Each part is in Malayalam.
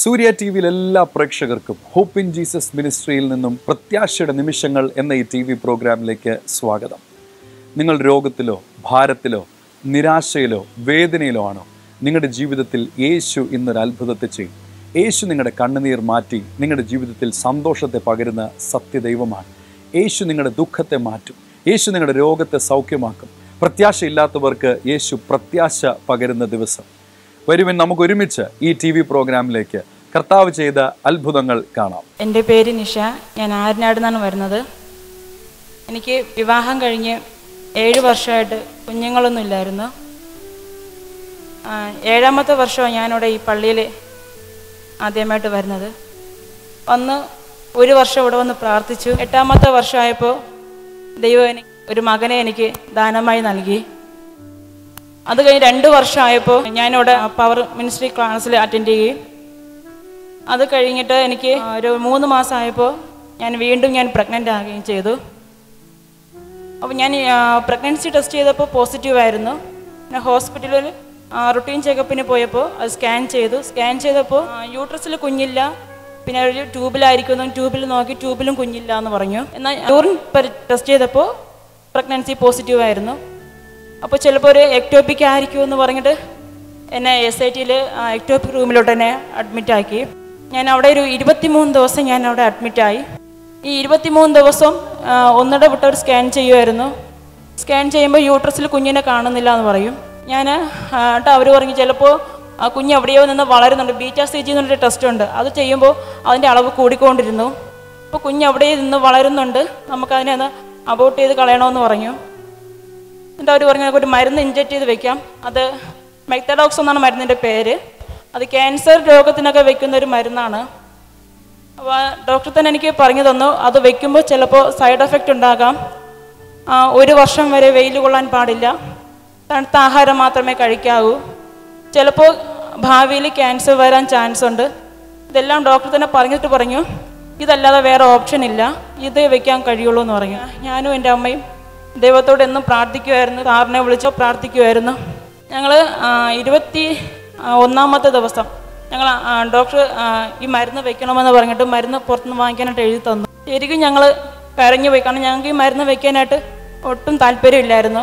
സൂര്യ ടി വിയിൽ എല്ലാ പ്രേക്ഷകർക്കും ഹോപ്പ് ഇൻ ജീസസ് മിനിസ്ട്രിയിൽ നിന്നും പ്രത്യാശയുടെ നിമിഷങ്ങൾ എന്ന ഈ ടി വി പ്രോഗ്രാമിലേക്ക് സ്വാഗതം നിങ്ങൾ രോഗത്തിലോ ഭാരത്തിലോ നിരാശയിലോ വേദനയിലോ ആണോ നിങ്ങളുടെ ജീവിതത്തിൽ യേശു ഇന്നൊരു അത്ഭുതത്തെ ചെയ്യും യേശു നിങ്ങളുടെ കണ്ണുനീർ മാറ്റി നിങ്ങളുടെ ജീവിതത്തിൽ സന്തോഷത്തെ പകരുന്ന സത്യദൈവമാണ് യേശു നിങ്ങളുടെ ദുഃഖത്തെ മാറ്റും യേശു നിങ്ങളുടെ രോഗത്തെ സൗഖ്യമാക്കും പ്രത്യാശയില്ലാത്തവർക്ക് യേശു പ്രത്യാശ പകരുന്ന ദിവസം വരുവിൻ നമുക്ക് ഒരുമിച്ച് ഈ ടി വി പ്രോഗ്രാമിലേക്ക് കർത്താവ് ചെയ്ത അത്ഭുതങ്ങൾ കാണാം എൻ്റെ പേര് നിഷ ഞാൻ ആരനാട് നിന്നാണ് വരുന്നത് എനിക്ക് വിവാഹം കഴിഞ്ഞ് ഏഴ് വർഷമായിട്ട് കുഞ്ഞുങ്ങളൊന്നും ഇല്ലായിരുന്നു ആ, ഏഴാമത്തെ വർഷമാണ് ഞാനിവിടെ ഈ പള്ളിയിൽ ആദ്യമായിട്ട് വരുന്നത് വന്ന് ഒരു വർഷം ഇവിടെ വന്ന് പ്രാർത്ഥിച്ചു എട്ടാമത്തെ വർഷമായപ്പോൾ ദൈവം എനിക്ക് ഒരു മകനെ എനിക്ക് ദാനമായി നൽകി അത് കഴിഞ്ഞ് രണ്ട് വർഷമായപ്പോൾ ഞാനിവിടെ പവർ മിനിസ്ട്രി ക്ലാസ്സിൽ അറ്റൻഡ് ചെയ്യുകയും അത് കഴിഞ്ഞിട്ട് എനിക്ക് ഒരു മൂന്ന് മാസമായപ്പോൾ ഞാൻ വീണ്ടും ഞാൻ പ്രഗ്നൻ്റ് ആകുകയും ചെയ്തു അപ്പോൾ ഞാൻ പ്രഗ്നൻസി ടെസ്റ്റ് ചെയ്തപ്പോൾ പോസിറ്റീവ് ആയിരുന്നു പിന്നെ ഹോസ്പിറ്റലിൽ റുട്ടീൻ ചെക്കപ്പിന് പോയപ്പോൾ അത് സ്കാൻ ചെയ്തു സ്കാൻ ചെയ്തപ്പോൾ യൂട്രസിൽ കുഞ്ഞില്ല പിന്നെ ഒരു ട്യൂബിലായിരിക്കുന്നു ട്യൂബിൽ നോക്കി ട്യൂബിലും കുഞ്ഞില്ല എന്ന് പറഞ്ഞു എന്നാൽ യൂറിൻ ടെസ്റ്റ് ചെയ്തപ്പോൾ പ്രഗ്നൻസി പോസിറ്റീവ് ആയിരുന്നു അപ്പോൾ ചിലപ്പോൾ ഒരു എക്ടോപ്പിക് ആയിരിക്കും എന്ന് പറഞ്ഞിട്ട് എന്നെ എസ് ഐ ടിയിൽ എക്ടോപ്പിക് റൂമിലോട്ട് എന്നെ അഡ്മിറ്റ് ആക്കി ഞാൻ അവിടെ ഒരു ഇരുപത്തിമൂന്ന് ദിവസം ഞാൻ അവിടെ അഡ്മിറ്റായി ഈ ഇരുപത്തിമൂന്ന് ദിവസം ആ, ഒന്നിടെ വിട്ട് ഒരു സ്കാൻ ചെയ്യുമായിരുന്നു സ്കാൻ ചെയ്യുമ്പോൾ യൂട്രസിൽ കുഞ്ഞിനെ കാണുന്നില്ല എന്ന് പറയും ഞാൻ എന്നിട്ട് അവർ പറഞ്ഞു ചിലപ്പോൾ ആ കുഞ്ഞ് എവിടെയോ നിന്ന് വളരുന്നുണ്ട് ബീറ്റാ സി ജി എന്നൊരു ടെസ്റ്റ് ഉണ്ട് അത് ചെയ്യുമ്പോൾ അതിൻ്റെ അളവ് കൂടിക്കൊണ്ടിരുന്നു അപ്പോൾ കുഞ്ഞ് എവിടെയോ നിന്ന് വളരുന്നുണ്ട് നമുക്കതിനെ ഒന്ന് അബോട്ട് ചെയ്ത് കളയണമെന്ന് പറഞ്ഞു എന്നിട്ട് അവർ പറഞ്ഞു "നമുക്ക് ഒരു മരുന്ന് ഇഞ്ചക്ട് ചെയ്ത് വെക്കാം അത് മെക്തഡോക്സ് എന്നാണ് മരുന്നിൻ്റെ പേര് അത് ക്യാൻസർ രോഗത്തിനൊക്കെ വെക്കുന്ന ഒരു മരുന്നാണ് അപ്പോൾ ഡോക്ടർ തന്നെ എനിക്ക് പറഞ്ഞു തന്നു അത് വെക്കുമ്പോൾ ചിലപ്പോൾ സൈഡ് എഫക്റ്റ് ഉണ്ടാകാം ആ, ഒരു വർഷം വരെ വെയിൽ കൊള്ളാൻ പാടില്ല തണുത്ത ആഹാരം മാത്രമേ കഴിക്കാവൂ ചിലപ്പോൾ ഭാവിയിൽ ക്യാൻസർ വരാൻ ചാൻസ് ഉണ്ട് ഇതെല്ലാം ഡോക്ടർ തന്നെ പറഞ്ഞിട്ട് പറഞ്ഞു ഇതല്ലാതെ വേറെ ഓപ്ഷൻ ഇല്ല ഇത് വെക്കാൻ കഴിയുള്ളൂ എന്ന് പറഞ്ഞു ഞാനും എൻ്റെ അമ്മയും ദൈവത്തോട് എന്നും പ്രാർത്ഥിക്കുമായിരുന്നു സാറിനെ വിളിച്ചോ പ്രാർത്ഥിക്കുമായിരുന്നു ഞങ്ങൾ ഇരുപത്തി ആ, ഒന്നാമത്തെ ദിവസം ഞങ്ങൾ ഡോക്ടർ ആ, ഈ മരുന്ന് വെക്കണമെന്ന് പറഞ്ഞിട്ട് മരുന്ന് പുറത്തുനിന്ന് വാങ്ങിക്കാനായിട്ട് എഴുതി തന്നു ശരിക്കും ഞങ്ങൾ കരഞ്ഞു പോയി കാരണം ഞങ്ങൾക്ക് ഈ മരുന്ന് വെക്കാനായിട്ട് ഒട്ടും താല്പര്യമില്ലായിരുന്നു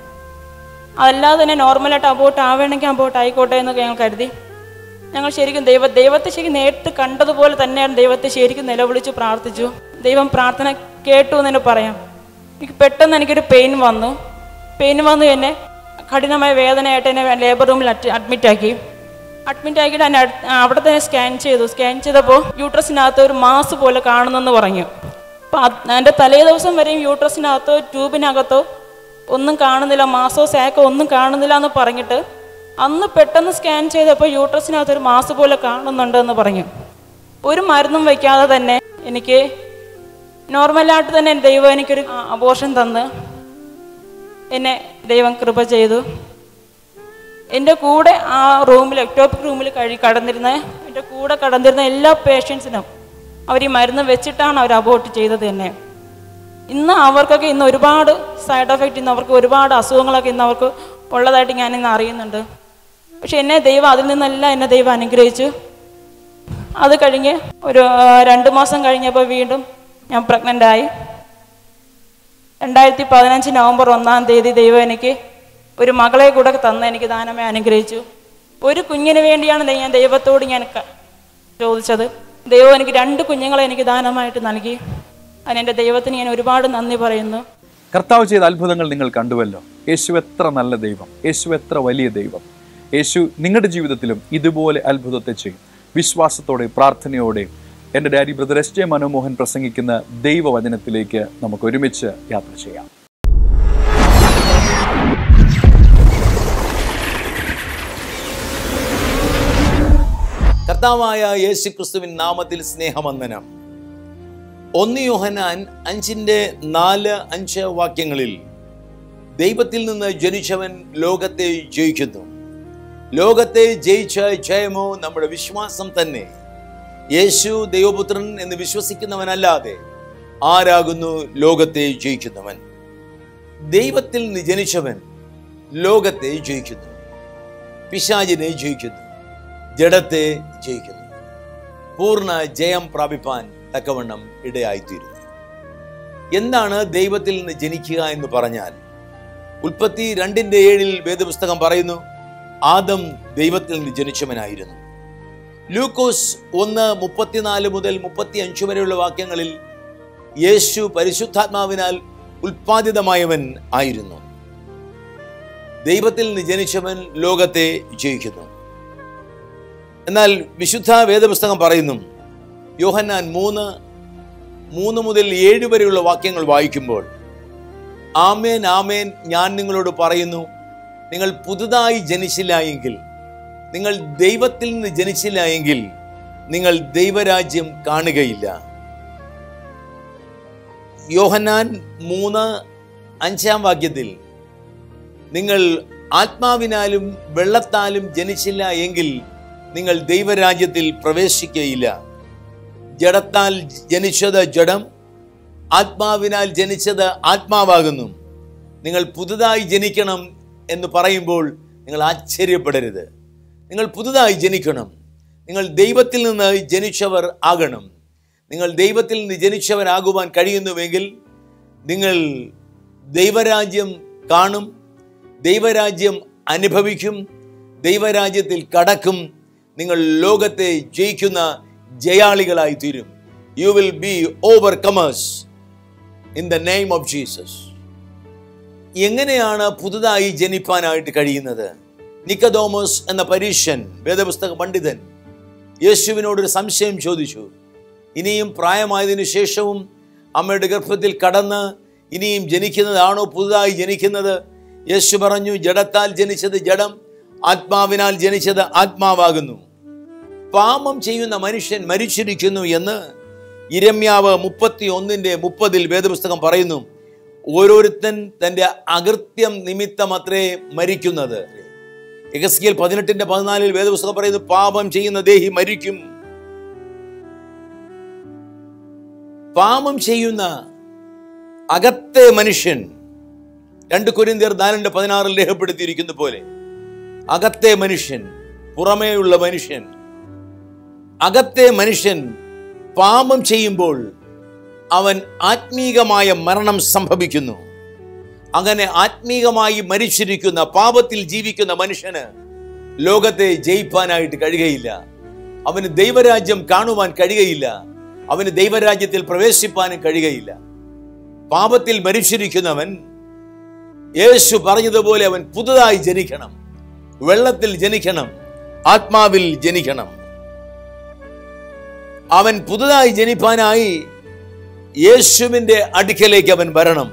അതല്ലാതെ തന്നെ നോർമലായിട്ട് അബോട്ട് ആവേണമെങ്കിൽ അബോട്ട് ആയിക്കോട്ടെ എന്നൊക്കെ ഞങ്ങൾ കരുതി ഞങ്ങൾ ശരിക്കും ദൈവ ദൈവത്തെ ശരിക്കും നേരിട്ട് കണ്ടതുപോലെ തന്നെയാണ് ദൈവത്തെ ശരിക്കും നിലവിളിച്ച് പ്രാർത്ഥിച്ചു ദൈവം പ്രാർത്ഥന കേട്ടു എന്ന് തന്നെ പറയാം എനിക്ക് പെട്ടെന്ന് എനിക്കൊരു പെയിൻ വന്നു പെയിൻ വന്നു എന്നെ കഠിനമായ വേദനയായിട്ട് എന്നെ ലേബർ റൂമിൽ അഡ്മിറ്റ് ആക്കി അഡ്മിറ്റ് ആക്കിയിട്ട് എന്നെ അടുത്ത് അവിടെ തന്നെ സ്കാൻ ചെയ്തു സ്കാൻ ചെയ്തപ്പോൾ യൂട്രസിനകത്ത് ഒരു മാസ് പോലെ കാണുന്നെന്ന് പറഞ്ഞു അപ്പോൾ എൻ്റെ തലേ ദിവസം വരെയും യൂട്രസിനകത്തോ ട്യൂബിനകത്തോ ഒന്നും കാണുന്നില്ല മാസോ സാക്കോ ഒന്നും കാണുന്നില്ല എന്ന് പറഞ്ഞിട്ട് അന്ന് പെട്ടെന്ന് സ്കാൻ ചെയ്തപ്പോൾ യൂട്രസിനകത്ത് ഒരു മാസ് പോലെ കാണുന്നുണ്ട് എന്ന് പറഞ്ഞു ഒരു മരുന്നും വയ്ക്കാതെ തന്നെ എനിക്ക് നോർമലായിട്ട് തന്നെ ദൈവം എനിക്കൊരു അബോർഷൻ തന്ന് എന്നെ ദൈവം കൃപ ചെയ്തു എൻ്റെ കൂടെ ആ റൂമിൽ എക്ടോപിക് റൂമിൽ കഴി കടന്നിരുന്ന എൻ്റെ കൂടെ കടന്നിരുന്ന എല്ലാ പേഷ്യൻസിനും അവർ ഈ മരുന്ന് വെച്ചിട്ടാണ് അവർ അബോർട്ട് ചെയ്തത് തന്നെ ഇന്ന് അവർക്കൊക്കെ ഇന്ന് ഒരുപാട് സൈഡ് എഫക്റ്റ് ഇന്ന് അവർക്ക് ഒരുപാട് അസുഖങ്ങളൊക്കെ ഇന്ന് അവർക്ക് ഉള്ളതായിട്ട് ഞാൻ ഇന്ന് അറിയുന്നുണ്ട് പക്ഷെ എന്നെ ദൈവം അതിൽ നിന്നെല്ലാം എന്നെ ദൈവം അനുഗ്രഹിച്ചു അത് കഴിഞ്ഞ് ഒരു ആ, രണ്ട് മാസം കഴിഞ്ഞപ്പോൾ വീണ്ടും ഞാൻ പ്രഗ്നൻ്റ് ആയി രണ്ടായിരത്തി പതിനഞ്ച് നവംബർ ഒന്നാം തീയതി ദൈവം എനിക്ക് ഒരു മകളെ കൂടെ തന്ന് എനിക്ക് ദാനമായി അനുഗ്രഹിച്ചു ഒരു കുഞ്ഞിന് വേണ്ടിയാണ് ദൈ- ഞാൻ ദൈവത്തോട് ഞാൻ ക- ചോദിച്ചത് ദൈവം എനിക്ക് രണ്ട് കുഞ്ഞുങ്ങളെ എനിക്ക് ദാനമായിട്ട് നൽകി അതിന് എൻ്റെ ദൈവത്തിന് ഞാൻ ഒരുപാട് നന്ദി പറയുന്നു കർത്താവ് ചെയ്ത അത്ഭുതങ്ങൾ നിങ്ങൾ കണ്ടുവല്ലോ യേശു എത്ര നല്ല ദൈവം യേശു എത്ര വലിയ ദൈവം യേശു നിങ്ങളുടെ ജീവിതത്തിലും ഇതുപോലെ അത്ഭുതത്തെ ചെയ്യും വിശ്വാസത്തോടെ പ്രാർത്ഥനയോടെ എൻ്റെ daddy brother S J Manomohan പ്രസംഗിക്കുന്ന ദൈവവചനത്തിലേക്ക് നമുക്ക് ഒരുമിച്ച് യാത്ര ചെയ്യാം കർത്താവായ യേശു ക്രിസ്തുവിൻ നാമത്തിൽ സ്നേഹവന്ദനം ഒന്ന് യോഹനാൻ അഞ്ചിന്റെ നാല് അഞ്ച് വാക്യങ്ങളിൽ ദൈവത്തിൽ നിന്ന് ജനിച്ചവൻ ലോകത്തെ ജയിക്കുന്നു ലോകത്തെ ജയിച്ച ജയമോ നമ്മുടെ വിശ്വാസം തന്നെ യേശു ദൈവപുത്രൻ എന്ന് വിശ്വസിക്കുന്നവനല്ലാതെ ആരാകുന്നു ലോകത്തെ ജയിക്കുന്നവൻ ദൈവത്തിൽ നിന്ന് ജനിച്ചവൻ ലോകത്തെ ജയിക്കുന്നു പിശാചിനെ ജയിക്കുന്നു ജഡത്തെ ജയിക്കുന്നു പൂർണ്ണ ജയം പ്രാപിപ്പാൻ തക്കവണ്ണം ഇടയായിത്തീരുന്നു എന്താണ് ദൈവത്തിൽ നിന്ന് ജനിക്കുക എന്ന് പറഞ്ഞാൽ ഉൽപ്പത്തി രണ്ടിന്റെ ഏഴിൽ വേദപുസ്തകം പറയുന്നു ആദം ദൈവത്തിൽ നിന്ന് ജനിച്ചവനായിരുന്നു ലൂക്കോസ് ഒന്ന് മുപ്പത്തിനാല് മുതൽ മുപ്പത്തി അഞ്ച് വരെയുള്ള വാക്യങ്ങളിൽ യേശു പരിശുദ്ധാത്മാവിനാൽ ഉൽപ്പാദിതമായവൻ ആയിരുന്നു ദൈവത്തിൽ നിന്ന് ജനിച്ചവൻ ലോകത്തെ ജയിക്കുന്നു എന്നാൽ വിശുദ്ധ വേദപുസ്തകം പറയുന്നു യോഹന്നാൻ മൂന്ന് മൂന്ന് മുതൽ ഏഴ് വരെയുള്ള വാക്യങ്ങൾ വായിക്കുമ്പോൾ ആമേൻ ആമേൻ ഞാൻ നിങ്ങളോട് പറയുന്നു നിങ്ങൾ പുതുതായി ജനിച്ചില്ല എങ്കിൽ നിങ്ങൾ ദൈവത്തിൽ നിന്ന് ജനിച്ചില്ല എങ്കിൽ നിങ്ങൾ ദൈവരാജ്യം കാണുകയില്ല യോഹന്നാൻ മൂന്ന് അഞ്ചാം വാക്യത്തിൽ നിങ്ങൾ ആത്മാവിനാലും വെള്ളത്താലും ജനിച്ചില്ല എങ്കിൽ നിങ്ങൾ ദൈവരാജ്യത്തിൽ പ്രവേശിക്കുകയില്ല ജഡത്താൽ ജനിച്ചത് ജഡം ആത്മാവിനാൽ ജനിച്ചത് ആത്മാവാകുന്നു നിങ്ങൾ പുതുതായി ജനിക്കണം എന്ന് പറയുമ്പോൾ നിങ്ങൾ ആശ്ചര്യപ്പെടരുത് നിങ്ങൾ പുതുതായി ജനിക്കണം നിങ്ങൾ ദൈവത്തിൽ നിന്ന് ജനിച്ചവർ ആകണം നിങ്ങൾ ദൈവത്തിൽ നിന്ന് ജനിച്ചവരാകുവാൻ കഴിയുന്നുവെങ്കിൽ നിങ്ങൾ ദൈവരാജ്യം കാണും ദൈവരാജ്യം അനുഭവിക്കും ദൈവരാജ്യത്തിൽ കടക്കും നിങ്ങൾ ലോകത്തെ ജയിക്കുന്ന ജയാളികളായി തീരും you will be overcomers in the name of Jesus എങ്ങനെയാണ് പുതുതായി ജനിപ്പാനായിട്ട് കഴിയുന്നത് നിക്കതോമസ് എന്ന പരീക്ഷൻ വേദപുസ്തക പണ്ഡിതൻ യേശുവിനോടൊരു സംശയം ചോദിച്ചു ഇനിയും പ്രായമായതിനു ശേഷവും അമ്മയുടെ ഗർഭത്തിൽ കടന്ന് ഇനിയും ജനിക്കുന്നതാണോ പുതുതായി ജനിക്കുന്നത് യേശു പറഞ്ഞു ജഡത്താൽ ജനിച്ചത് ജഡം ആത്മാവിനാൽ ജനിച്ചത് ആത്മാവാകുന്നു പാപം ചെയ്യുന്ന മനുഷ്യൻ മരിച്ചിരിക്കുന്നു എന്ന് ഇരമ്യാവ് മുപ്പത്തി ഒന്നിന്റെ മുപ്പതിൽ വേദപുസ്തകം പറയുന്നു ഓരോരുത്തൻ തന്റെ അകൃത്യം നിമിത്തം അത്രേ മരിക്കുന്നത് എഗസ്കിയൽ പതിനെട്ടിന്റെ പതിനാലിൽ വേദപുസ്തകം പറയുന്നു പാപം ചെയ്യുന്ന ദേഹി മരിക്കും പാപം ചെയ്യുന്ന അകത്തെ മനുഷ്യൻ രണ്ട് കൊരിന്തിയർ നാലിന്റെ പതിനാറിൽ രേഖപ്പെടുത്തിയിരിക്കുന്ന പോലെ അകത്തെ മനുഷ്യൻ പുറമേയുള്ള മനുഷ്യൻ അകത്തെ മനുഷ്യൻ പാപം ചെയ്യുമ്പോൾ അവൻ ആത്മീകമായ മരണം സംഭവിക്കുന്നു അങ്ങനെ ആത്മീകമായി മരിച്ചിരിക്കുന്ന പാപത്തിൽ ജീവിക്കുന്ന മനുഷ്യന് ലോകത്തെ ജയിപ്പാനായിട്ട് കഴിയുകയില്ല അവന് ദൈവരാജ്യം കാണുവാൻ കഴിയുകയില്ല അവന് ദൈവരാജ്യത്തിൽ പ്രവേശിപ്പാനും കഴിയുകയില്ല പാപത്തിൽ മരിച്ചിരിക്കുന്നവൻ യേശു പറഞ്ഞതുപോലെ അവൻ പുതുതായി ജനിക്കണം വെള്ളത്തിൽ ജനിക്കണം ആത്മാവിൽ ജനിക്കണം അവൻ പുതുതായി ജനിപ്പാനായി യേശുവിന്റെ അടുക്കലേക്ക് അവൻ വരണം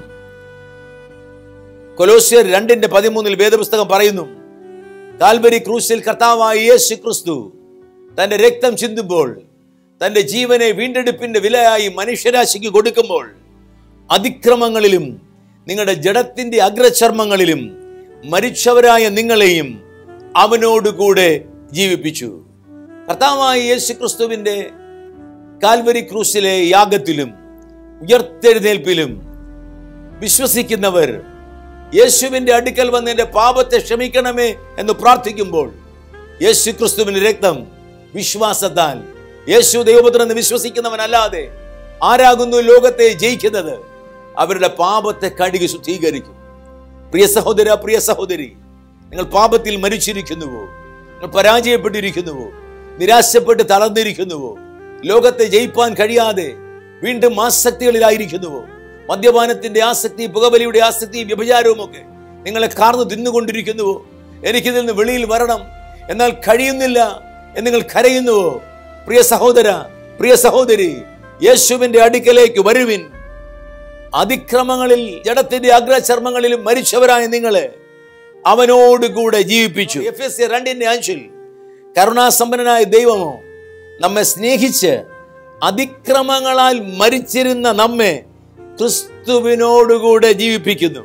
കൊലോസ്യർ രണ്ടിന്റെ പതിമൂന്നിൽ വേദപുസ്തകം പറയുന്നു കാൽവരി ക്രൂസിൽ കർത്താവായ യേശു ക്രിസ്തു തന്റെ രക്തം ചിന്തുമ്പോൾ തന്റെ ജീവനെ വീണ്ടെടുപ്പിന്റെ വിലയായി മനുഷ്യരാശിക്ക് കൊടുക്കുമ്പോൾ അതിക്രമങ്ങളിലും നിങ്ങളുടെ ജഡത്തിന്റെ അഗ്രചർമ്മങ്ങളിലും മരിച്ചവരായ നിങ്ങളെയും അവനോടുകൂടെ ജീവിപ്പിച്ചു കർത്താവായ യേശു ക്രിസ്തുവിന്റെ കാൽവരി ക്രൂസിലെ യാഗത്തിലും ഉയർത്തെഴുന്നേൽപ്പിലും വിശ്വസിക്കുന്നവർ യേശുവിന്റെ അടുക്കൽ വന്ന് എന്റെ പാപത്തെ ക്ഷമിക്കണമേ എന്ന് പ്രാർത്ഥിക്കുമ്പോൾ യേശു ക്രിസ്തുവിന്റെ രക്തം വിശ്വാസത്താൽ യേശു ദൈവപുത്രൻ എന്ന് വിശ്വസിക്കുന്നവനല്ലാതെ ആരാകുന്നു ലോകത്തെ ജയിക്കുന്നത് അവരുടെ പാപത്തെ കഴുകി ശുദ്ധീകരിക്കും പ്രിയ സഹോദര പ്രിയ സഹോദരി നിങ്ങൾ പാപത്തിൽ മരിച്ചിരിക്കുന്നുവോ നിങ്ങൾ പരാജയപ്പെട്ടിരിക്കുന്നുവോ നിരാശപ്പെട്ട് തളർന്നിരിക്കുന്നുവോ ലോകത്തെ ജയിപ്പാൻ കഴിയാതെ വീണ്ടും ആസക്തികളിലായിരിക്കുന്നുവോ മദ്യപാനത്തിന്റെ ആസക്തി പുകവലിയുടെ ആസക്തി വ്യഭിചാരവും ഒക്കെ നിങ്ങളെ കാർന്നു തിന്നുകൊണ്ടിരിക്കുന്നുവോ എനിക്കിതിൽ നിന്ന് വെളിയിൽ വരണം എന്നാൽ കഴിയുന്നില്ല എന്ന് നിങ്ങൾ കരയുന്നുവോ പ്രിയ സഹോദര പ്രിയ സഹോദരി യേശുവിന്റെ അടുക്കലേക്ക് വരുവിൻ അതിക്രമങ്ങളിൽ ജഡത്തിന്റെ അഗ്രചർമ്മങ്ങളിലും മരിച്ചവരായ നിങ്ങളെ അവനോടുകൂടെ ജീവിപ്പിച്ചു എഫ് എസ് രണ്ടിന്റെ അഞ്ചിൽ കരുണാസമ്പന്നനായ ദൈവമോ നമ്മെ സ്നേഹിച്ച് അതിക്രമങ്ങളാൽ മരിച്ചിരുന്ന നമ്മെ ക്രിസ്തുവിനോടുകൂടെ ജീവിപ്പിക്കുന്നു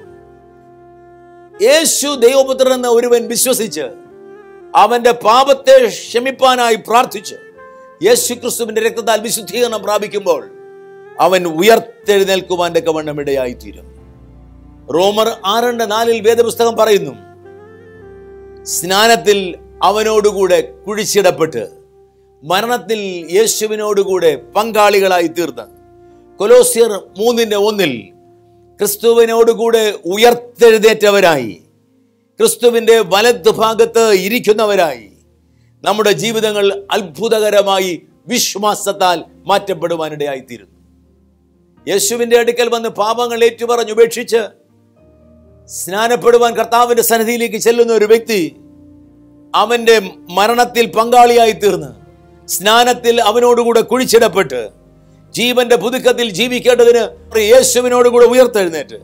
യേശു ദൈവപുത്രൻ എന്ന ഒരുവൻ വിശ്വസിച്ച് അവന്റെ പാപത്തെ ക്ഷമിപ്പാനായി പ്രാർത്ഥിച്ച് യേശു ക്രിസ്തുവിന്റെ രക്തത്താൽ വിശുദ്ധീകരണം പ്രാപിക്കുമ്പോൾ അവൻ ഉയർത്തെഴുന്നേൽക്കുവാന്റെ കവണ്ണം ഇടയായിത്തീരും റോമർ ആറിന്റെ നാലിൽ വേദപുസ്തകം പറയുന്നു സ്നാനത്തിൽ അവനോടുകൂടെ കുഴിച്ചിടപ്പെട്ട് മരണത്തിൽ യേശുവിനോടുകൂടെ പങ്കാളികളായി തീർന്ന് കൊലോസിയർ മൂന്നിന്റെ ഒന്നിൽ ക്രിസ്തുവിനോടുകൂടെ ഉയർത്തെഴുന്നേറ്റവരായി ക്രിസ്തുവിന്റെ വലത്ത് ഭാഗത്ത് ഇരിക്കുന്നവരായി നമ്മുടെ ജീവിതങ്ങൾ അത്ഭുതകരമായി വിശ്വാസത്താൽ മാറ്റപ്പെടുവാനിടയായിത്തീരുന്നു യേശുവിന്റെ അടുക്കൽ വന്ന് പാപങ്ങൾ ഏറ്റുപറഞ്ഞ് ഉപേക്ഷിച്ച് സ്നാനപ്പെടുവാൻ കർത്താവിന്റെ സന്നിധിയിലേക്ക് ചെല്ലുന്ന ഒരു വ്യക്തി അവന്റെ മരണത്തിൽ പങ്കാളിയായി തീർന്ന് സ്നാനത്തിൽ അവനോടുകൂടെ കുഴിച്ചിടപ്പെട്ട് ജീവന്റെ പുതുക്കത്തിൽ ജീവിക്കേണ്ടതിന് യേശുവിനോടുകൂടെ ഉയർത്തെഴുന്നേറ്റ്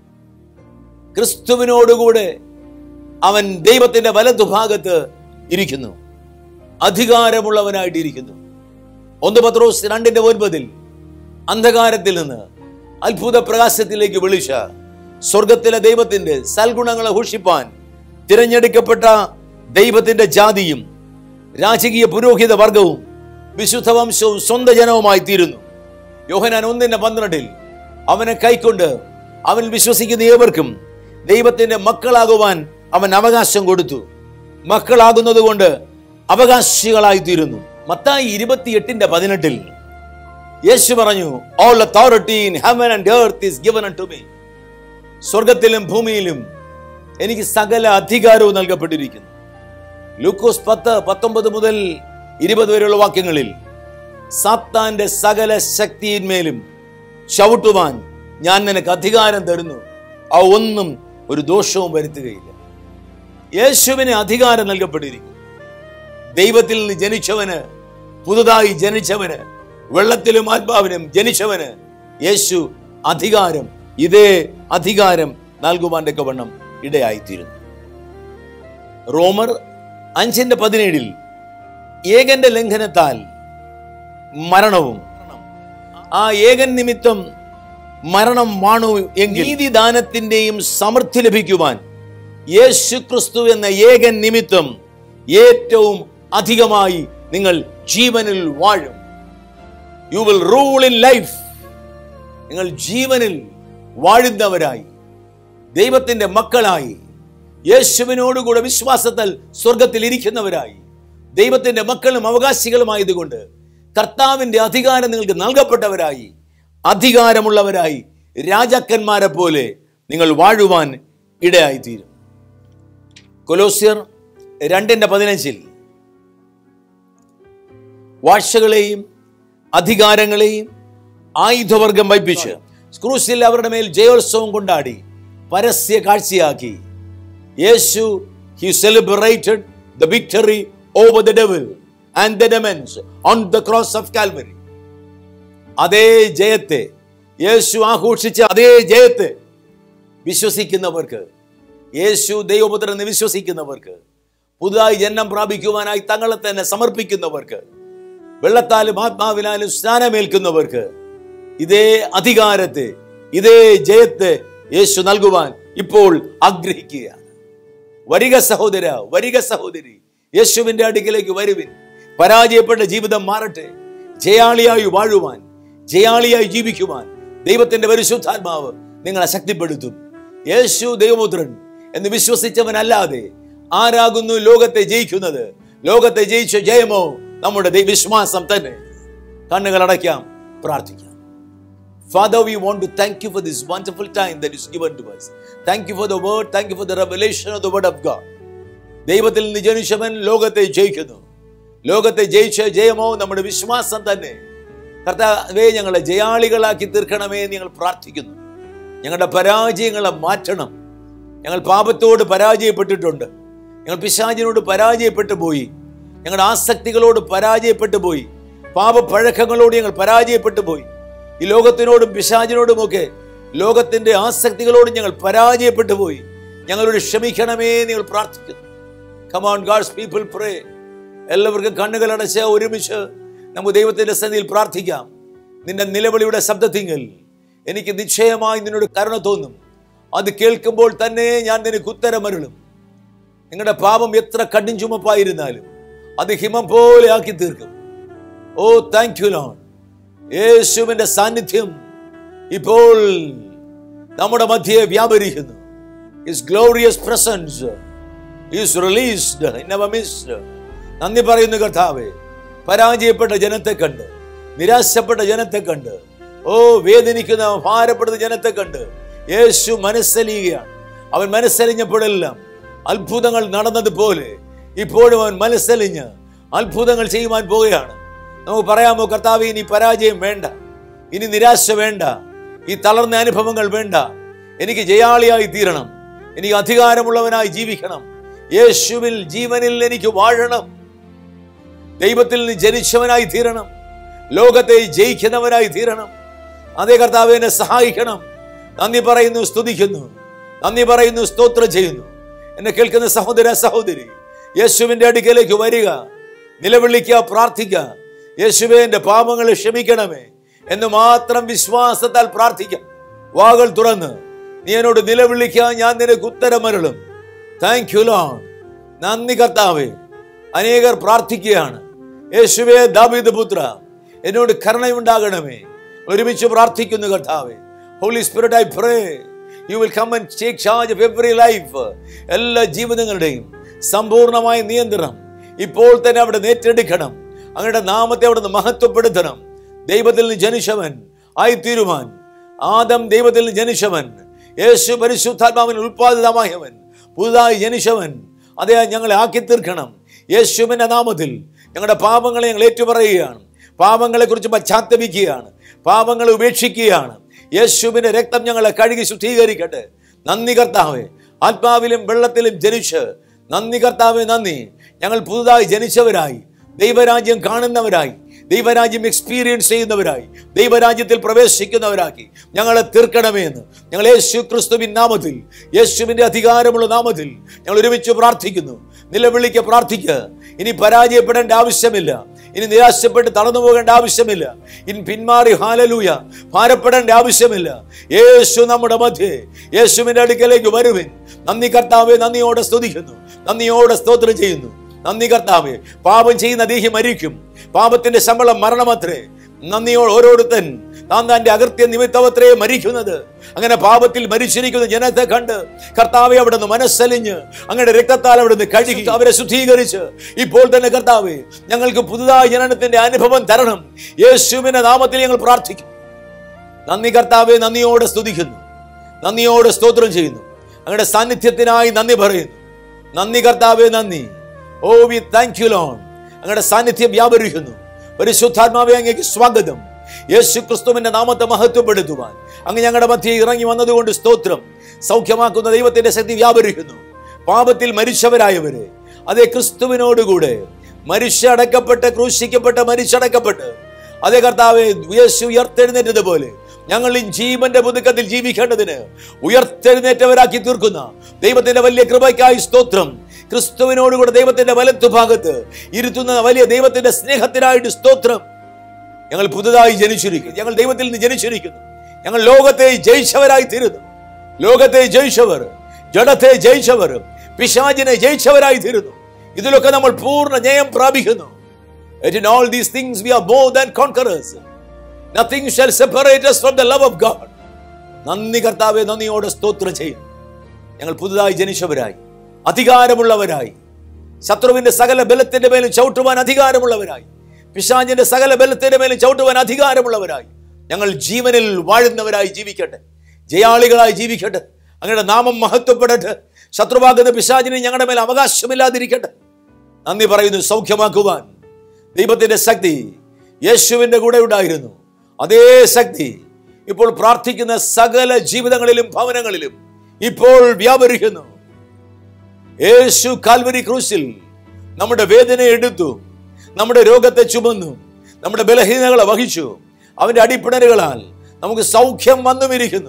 ക്രിസ്തുവിനോടുകൂടെ അവൻ ദൈവത്തിന്റെ വലതുഭാഗത്ത് ഇരിക്കുന്നു അധികാരമുള്ളവനായിട്ടിരിക്കുന്നു ഒന്ന് പത്രോസ് രണ്ടിന്റെ ഒൻപതിൽ അന്ധകാരത്തിൽ നിന്ന് അത്ഭുത പ്രകാശത്തിലേക്ക് വിളിച്ച സ്വർഗത്തിലെ ദൈവത്തിന്റെ സൽഗുണങ്ങളെ ഘോഷിപ്പാൻ തിരഞ്ഞെടുക്കപ്പെട്ട ദൈവത്തിന്റെ ജാതിയും രാജകീയ പുരോഹിത വർഗവും വിശുദ്ധ വംശവും സ്വന്തം ജനവുമായി തീരുന്നു യോഹനാൻ ഒന്നിന്റെ പന്ത്രണ്ടിൽ അവനെ കൈക്കൊണ്ട് അവൻ വിശ്വസിക്കുന്ന ഏവർക്കും ദൈവത്തിന്റെ മക്കളാകുവാൻ അവൻ അവകാശം കൊടുത്തു മക്കളാകുന്നത് കൊണ്ട് അവകാശികളായി തീരുന്നു മത്തായി ഇരുപത്തിയെട്ടിന്റെ പതിനെട്ടിൽ യേശു പറഞ്ഞു all authority in heaven and earth is given to me സ്വർഗത്തിലും ഭൂമിയിലും എനിക്ക് സകല അധികാരവും നൽകപ്പെട്ടിരിക്കുന്നു ലൂക്കോസ് പത്ത് പത്തൊമ്പത് മുതൽ ഇരുപത് വരെയുള്ള വാക്യങ്ങളിൽ സാത്താന്റെ സകല ശക്തിയിന്മേലും ചവിട്ടുവാൻ ഞാൻ നിനക്ക് അധികാരം തരുന്നു ആ ഒന്നും ഒരു ദോഷവും വരുത്തുകയില്ല യേശുവിന് അധികാരം നൽകപ്പെട്ടിരിക്കുന്നു ദൈവത്തിൽ നിന്ന് ജനിച്ചവന് പുതുതായി ജനിച്ചവന് വെള്ളത്തിലും ആത്മാവിനും ജനിച്ചവന് യേശു അധികാരം ഇതേ അധികാരം നൽകുവാൻ വണ്ണം ഇടയായിത്തീരുന്നു റോമർ അഞ്ചിന്റെ പതിനേഴിൽ ഏകന്റെ ലംഘനത്താൽ മരണവും ആ ഏകൻ നിമിത്തം മരണം വാണു എങ്കിൽ നീതിദാനത്തിന്റെയും സമൃദ്ധി ലഭിക്കുവാൻ യേശു ക്രിസ്തു എന്ന ഏകൻ നിമിത്തം ഏറ്റവും അധികമായി നിങ്ങൾ ജീവനിൽ വാഴും you will rule in life നിങ്ങൾ ജീവനിൽ വാഴുന്നവരായി ദൈവത്തിന്റെ മക്കളായി യേശുവിനോടുകൂടെ വിശ്വാസത്താൽ സ്വർഗത്തിൽ ഇരിക്കുന്നവരായി ദൈവത്തിന്റെ മക്കളും അവകാശികളുമായതുകൊണ്ട് കർത്താവിന്റെ അധികാരം നിങ്ങൾക്ക് നൽകപ്പെട്ടവരായി അധികാരമുള്ളവരായി രാജാക്കന്മാരെ പോലെ നിങ്ങൾ വാഴുവാൻ ഇടയായിത്തീരും കൊലോസ്യർ രണ്ടിന്റെ പതിനഞ്ചിൽ വാഴ്ചകളെയും അധികാരങ്ങളെയും ആയുധവർഗം വൈപ്പിച്ച് ക്രൂസിൽ അവരുടെ മേൽ ജയോത്സവം കൊണ്ടാടി പരസ്യ കാഴ്ചയാക്കി Yeshu he celebrated the victory over the devil and the demons on the cross of Calvary അതേ ജയത്തെ യേശു ആഘോഷിച്ച അതേ ജയത്തെ വിശ്വസിക്കുന്നവർക്ക് യേശു ദൈവപുത്രൻ എന്ന് വിശ്വസിക്കുന്നവർക്ക് പുതുതായി ജന്മം പ്രാപിക്കുവാനായി തങ്ങളെ തന്നെ സമർപ്പിക്കുന്നവർക്ക് വെള്ളത്താലും ആത്മാവിനാലും സ്നാനമേൽക്കുന്നവർക്ക് ഇതേ അധികാരത്തെ ഇതേ ജയത്തെ യേശു നൽകുവാൻ ഇപ്പോൾ ആഗ്രഹിക്കുകയാണ് വരിക സഹോദര വരിക സഹോദരി യേശുവിന്റെ അടുക്കിലേക്ക് വരുവിൻ പരാജയപ്പെട്ട ജീവിതം മാറട്ടെ ജയാളിയായി വാഴുവാൻ ജയാളിയായി ജീവിക്കുവാൻ ദൈവത്തിന്റെ പരിശുദ്ധാത്മാവ് നിങ്ങളെ ശക്തിപ്പെടുത്തും യേശു ദൈവപുത്രൻ എന്ന് വിശ്വസിച്ചവനല്ലാതെ ആരാകുന്നു ലോകത്തെ ജയിക്കുന്നത് ലോകത്തെ ജയിച്ച ജയമോ നമ്മുടെ ദൈ- വിശ്വാസം തന്നെ കണ്ണുകൾ അടയ്ക്കാം പ്രാർത്ഥിക്കാം Father, we want to thank you for this wonderful time that is given to us. Thank you for the word. Thank you for the revelation of the word of God. ദൈവത്തിൽ നിന്ന് ജനിച്ചവൻ ലോകത്തെ ജയിക്കുന്നു ലോകത്തെ ജയിച്ച ജയമോ നമ്മുടെ വിശ്വാസം തന്നെ കർത്താവേ ഞങ്ങളെ ജയാളികളാക്കി തീർക്കണമേ എന്ന് ഞങ്ങൾ പ്രാർത്ഥിക്കുന്നു ഞങ്ങളുടെ പരാജയങ്ങളെ മാറ്റണം ഞങ്ങൾ പാപത്തോട് പരാജയപ്പെട്ടിട്ടുണ്ട് ഞങ്ങൾ പിശാചിനോട് പരാജയപ്പെട്ടു പോയി ഞങ്ങളുടെ ആസക്തികളോട് പരാജയപ്പെട്ടു പോയി പാപപ്പഴക്കങ്ങളോട് ഞങ്ങൾ പരാജയപ്പെട്ടു പോയി ഈ ലോകത്തിനോടും പിശാചിനോടുമൊക്കെ ലോകത്തിന്റെ ആസക്തികളോടും ഞങ്ങൾ പരാജയപ്പെട്ടു പോയി ഞങ്ങളോട് ക്ഷമിക്കണമേ എന്ന് ഞങ്ങൾ പ്രാർത്ഥിക്കുന്നു കമാൺ ഗാഡ്സ് പീപ്പിൾ പ്രേ എല്ലാവർക്കും കണ്ണുകൾ അടച്ച് ഒരുമിച്ച് നമുക്ക് ദൈവത്തിന്റെ സന്നിധിയിൽ പ്രാർത്ഥിക്കാം നിന്റെ നിലവിളിയുടെ ശബ്ദത്തിങ്കൽ എനിക്ക് നിശ്ചയമായി നിന്നോട് കരുണ തോന്നും അത് കേൾക്കുമ്പോൾ തന്നെ ഞാൻ നിനക്ക് ഉത്തരമരുളും നിങ്ങളുടെ പാപം എത്ര കടും ചുമപ്പായിരുന്നാലും അത് ഹിമം പോലെ ആക്കി തീർക്കും ഓ താങ്ക് യു ലോൺ യേശുവിന്റെ സാന്നിധ്യം ഇപ്പോൾ നമ്മുടെ മധ്യയെ വ്യാപരിക്കുന്നു his glorious presence is released in our midst നന്ദി പറയുന്നു കർത്താവേ പരാജയപ്പെട്ട ജനത്തെ കണ്ട് നിരാശപ്പെട്ട ജനത്തെ കണ്ട് ഓ വേദനിക്കുന്ന ഭാരപ്പെടുന്ന ജനത്തെ കണ്ട് യേശു മനസ്സലിയുകയാണ് അവൻ മനസ്സലിഞ്ഞപ്പോഴെല്ലാം അത്ഭുതങ്ങൾ നടന്നതുപോലെ ഇപ്പോഴും അവൻ മനസ്സലിഞ്ഞ് അത്ഭുതങ്ങൾ ചെയ്യുവാൻ പോവുകയാണ് നമുക്ക് പറയാമോ കർത്താവ് ഇനി പരാജയം വേണ്ട ഇനി നിരാശ വേണ്ട ഈ തളർന്ന അനുഭവങ്ങൾ വേണ്ട എനിക്ക് ജയാളിയായി തീരണം എനിക്ക് അധികാരമുള്ളവനായി ജീവിക്കണം യേശുവിൽ ജീവനിൽ എനിക്ക് വാഴണം ദൈവത്തിൽ നിന്ന് ജനിച്ചവനായി തീരണം ലോകത്തെ ജയിക്കുന്നവനായി തീരണം അതേ കർത്താവ് എന്നെ സഹായിക്കണം നന്ദി പറയുന്നു സ്തുതിക്കുന്നു നന്ദി പറയുന്നു സ്തോത്രം ചെയ്യുന്നു എന്നെ കേൾക്കുന്ന സഹോദര സഹോദരി യേശുവിന്റെ അടുക്കലേക്ക് വരിക നിലവിളിക്കുക പ്രാർത്ഥിക്കുക യേശുവെ എന്റെ പാപങ്ങളെ ക്ഷമിക്കണമേ എന്ന് മാത്രം വിശ്വാസത്താൽ പ്രാർത്ഥിക്കാം വാകൾ തുറന്ന് നീ എന്നോട് നിലവിളിക്കുക ഞാൻ നിനക്ക് ഉത്തരമരുളും താങ്ക് യു ലോൺ നന്ദി കർത്താവേ അനേകർ പ്രാർത്ഥിക്കുകയാണ് യേശുവേ ദാവീദ് പുത്ര എന്നോട് കരുണയുണ്ടാകണമേ ഒരുമിച്ച് പ്രാർത്ഥിക്കുന്നു കർത്താവേ holy spirit I pray you will come and take charge of every life എല്ലാ ജീവിതങ്ങളുടെയും സമ്പൂർണമായ നിയന്ത്രണം ഇപ്പോൾ തന്നെ അവിടെ നേറ്റെടുക്കണം അങ്ങയുടെ നാമത്തെ അവിടെ നിന്ന് മഹത്വപ്പെടുത്തണം ദൈവത്തിൽ നിന്ന് ജനിച്ചവൻ ആയി തീരുമാൻ ആദം ദൈവത്തിൽ നിന്ന് ജനിച്ചവൻ യേശു പരിശുദ്ധാത്മാവിന് ഉൽപാദിതമായവൻ പുതുതായി ജനിച്ചവൻ അതേ ഞങ്ങളെ ആക്കി തീർക്കണം യേശുവിന്റെ നാമത്തിൽ ഞങ്ങളുടെ പാപങ്ങളെ ഞങ്ങൾ ഏറ്റുപറയുകയാണ് പാപങ്ങളെക്കുറിച്ച് പശ്ചാത്തപിക്കുകയാണ് പാപങ്ങളെ ഉപേക്ഷിക്കുകയാണ് യേശുവിന്റെ രക്തം ഞങ്ങളെ കഴുകി ശുദ്ധീകരിക്കട്ടെ നന്ദി കർത്താവേ ആത്മാവിലും വെള്ളത്തിലും ജനിച്ച് നന്ദി കർത്താവേ നന്ദി ഞങ്ങൾ പുതുതായി ജനിച്ചവരായി ദൈവരാജ്യം കാണുന്നവരായി ദൈവരാജ്യം എക്സ്പീരിയൻസ് ചെയ്യുന്നവരായി ദൈവരാജ്യത്തിൽ പ്രവേശിക്കുന്നവരാക്കി ഞങ്ങളെ തീർക്കണമേ എന്ന് ഞങ്ങൾ യേശു ക്രിസ്തുവിൻ നാമത്തിൽ യേശുവിന്റെ അധികാരമുള്ള നാമത്തിൽ ഞങ്ങൾ ഒരുമിച്ച് പ്രാർത്ഥിക്കുന്നു നിലവിളിക്ക് പ്രാർത്ഥിക്കുക ഇനി പരാജയപ്പെടേണ്ട ആവശ്യമില്ല ഇനി നിരാശപ്പെട്ട് തളർന്നു പോകേണ്ട ആവശ്യമില്ല ഇനി പിന്മാറി ഹാലലൂയ ഭാരപ്പെടേണ്ട ആവശ്യമില്ല യേശു നമ്മുടെ മധ്യേ യേശുവിന്റെ അടുക്കലേക്ക് വരുവിൻ നന്ദി കർത്താവെ നന്ദിയോടെ സ്തുതിക്കുന്നു നന്ദിയോടെ സ്തോത്രം ചെയ്യുന്നു നന്ദി കർത്താവെ പാപം ചെയ്യുന്ന ദേഹി മരിക്കും പാപത്തിന്റെ ശമ്പളം മരണമത്രേ നന്ദിയോട് ഓരോരുത്തൻ താൻ തന്റെ അകൃത്യ നിമിത്തമത്രേ മരിക്കുന്നത് അങ്ങനെ പാപത്തിൽ മരിച്ചിരിക്കുന്ന ജനത്തെ കണ്ട് കർത്താവെ അവിടെ നിന്ന് മനസ്സലിഞ്ഞ് അങ്ങയുടെ രക്തത്താൽ അവിടെ നിന്ന് കഴുകി അവരെ ശുദ്ധീകരിച്ച് ഇപ്പോൾ തന്നെ കർത്താവെ ഞങ്ങൾക്ക് പുതുതായ ജനനത്തിന്റെ അനുഭവം തരണം യേശുവിന്റെ നാമത്തിൽ ഞങ്ങൾ പ്രാർത്ഥിക്കും നന്ദി കർത്താവെ നന്ദിയോടെ സ്തുതിക്കുന്നു നന്ദിയോടെ സ്തോത്രം ചെയ്യുന്നു അങ്ങയുടെ സാന്നിധ്യത്തിനായി നന്ദി പറയുന്നു നന്ദി കർത്താവെ നന്ദി oh we thank you Lord അങ്ങയുടെ സാന്നിധ്യം വ്യാപരിക്കുന്നു പരിശുദ്ധാത്മാവെ അങ്ങേക്ക് സ്വാഗതം യേശു ക്രിസ്തുവിന്റെ നാമത്തെ മഹത്വപ്പെടുത്തുവാൻ അങ്ങ് ഞങ്ങളുടെ മധ്യേ ഇറങ്ങി വന്നതുകൊണ്ട് സ്തോത്രം സൗഖ്യമാക്കുന്ന ദൈവത്തിന്റെ ശക്തി വ്യാപരിക്കുന്നു പാപത്തിൽ മരിച്ചവരായവര് അതേ ക്രിസ്തുവിനോടുകൂടെ മരിച്ചടക്കപ്പെട്ട് ക്രൂശിക്കപ്പെട്ട് മരിച്ചടക്കപ്പെട്ട് അതേ കർത്താവെ യേശു ഉയർത്തെഴുന്നേറ്റതുപോലെ ഞങ്ങൾ ഈ ജീവന്റെ പുതുക്കത്തിൽ ജീവിക്കേണ്ടതിന് ഉയർത്തെഴുന്നേറ്റവരാക്കി തീർക്കുന്ന ദൈവത്തിന്റെ വലിയ കൃപയ്ക്കായി സ്തോത്രം ക്രിസ്തുവിനോടുകൂടെ ദൈവത്തിന്റെ വലത്തുഭാഗത്ത് ഇരുത്തുന്ന വലിയ ദൈവത്തിന്റെ സ്നേഹത്തിനായിട്ട് സ്തോത്രം ഞങ്ങൾ പുതുതായി ജനിച്ചിരിക്കുന്നു ഞങ്ങൾ ദൈവത്തിൽ നിന്ന് ജനിച്ചിരിക്കുന്നു ഞങ്ങൾ ലോകത്തെ ജയിച്ചവരായി തീരുന്നു ലോകത്തെ ജയിച്ചവർ ജഡത്തെ ജയിച്ചവർ പിശാചിനെ ജയിച്ചവരായി തീരുന്നു ഇതിലൊക്കെ നമ്മൾ പൂർണ്ണ ജയം പ്രാപിക്കുന്നു In all these things we are more than conquerors. Nothing shall separate us from the love of God. നന്ദി കർത്താവെ നന്ദിയോടെ സ്തോത്രം ചെയ്യും ഞങ്ങൾ പുതുതായി ജനിച്ചവരായി അധികാരമുള്ളവരായി ശത്രുവിന്റെ സകല ബലത്തിന്റെ മേലും ചവിട്ടുവാൻ അധികാരമുള്ളവരായി പിശാചിന്റെ സകല ബലത്തിന്റെ മേലും ചവിട്ടുവാൻ അധികാരമുള്ളവരായി ഞങ്ങൾ ജീവനിൽ വാഴുന്നവരായി ജീവിക്കട്ടെ ജയാളികളായി ജീവിക്കട്ടെ അങ്ങയുടെ നാമം മഹത്വപ്പെടട്ടെ ശത്രുവാകുന്ന പിശാചിന് ഞങ്ങളുടെ മേൽ അവകാശമില്ലാതിരിക്കട്ടെ നന്ദി പറയുന്നു സൗഖ്യമാക്കുവാൻ ദൈവത്തിന്റെ ശക്തി യേശുവിന്റെ കൂടെ ഉണ്ടായിരുന്നു അതേ ശക്തി ഇപ്പോൾ പ്രാർത്ഥിക്കുന്ന സകല ജീവിതങ്ങളിലും ഭവനങ്ങളിലും ഇപ്പോൾ വ്യാപരിക്കുന്നു യേശു കാൽവരി ക്രൂശിൽ നമ്മുടെ വേദന എടുത്തു നമ്മുടെ രോഗത്തെ ചുമന്നു നമ്മുടെ ബലഹീനതകളെ വഹിച്ചു അവന്റെ അടിപ്പിണരുകളാൽ നമുക്ക് സൗഖ്യം വന്നുമിരിക്കുന്നു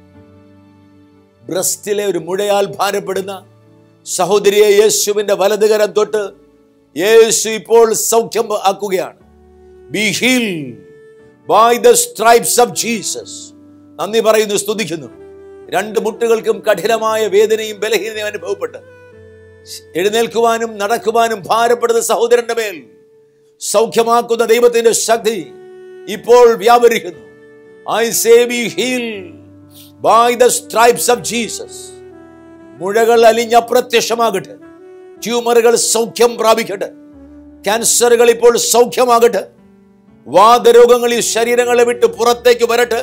ബ്രസ്റ്റിലെ ഒരു മുഴയാൽ ഭാരപ്പെടുന്ന സഹോദരിയെ യേശുവിന്റെ വലതുകരം തൊട്ട് യേശു ഇപ്പോൾ സൗഖ്യം ആക്കുകയാണ് be heal by the stripes of Jesus നന്ദി പറയുന്നു സ്തുതിക്കുന്നു രണ്ട് മുട്ടുകൾക്കും കഠിനമായ വേദനയും ബലഹീനതയും അനുഭവപ്പെട്ട് എഴുന്നേൽക്കുവാനും നടക്കുവാനും ഭാരപ്പെടുന്ന സഹോദരന്റെ മേൽ സൗഖ്യമാക്കുന്ന ദൈവത്തിന്റെ ശക്തി ഇപ്പോൾ വ്യാപരിക്കുന്നു I say be heal by the stripes of Jesus മുഴകൾ അലിഞ്ഞ് അപ്രത്യക്ഷമാകട്ടെ ട്യൂമറുകൾ സൗഖ്യം പ്രാപിക്കട്ടെ ക്യാൻസറുകൾ ഇപ്പോൾ സൗഖ്യമാകട്ടെ വാദരോഗങ്ങൾ ഈ ശരീരങ്ങളെ വിട്ട് പുറത്തേക്ക് വരട്ടെ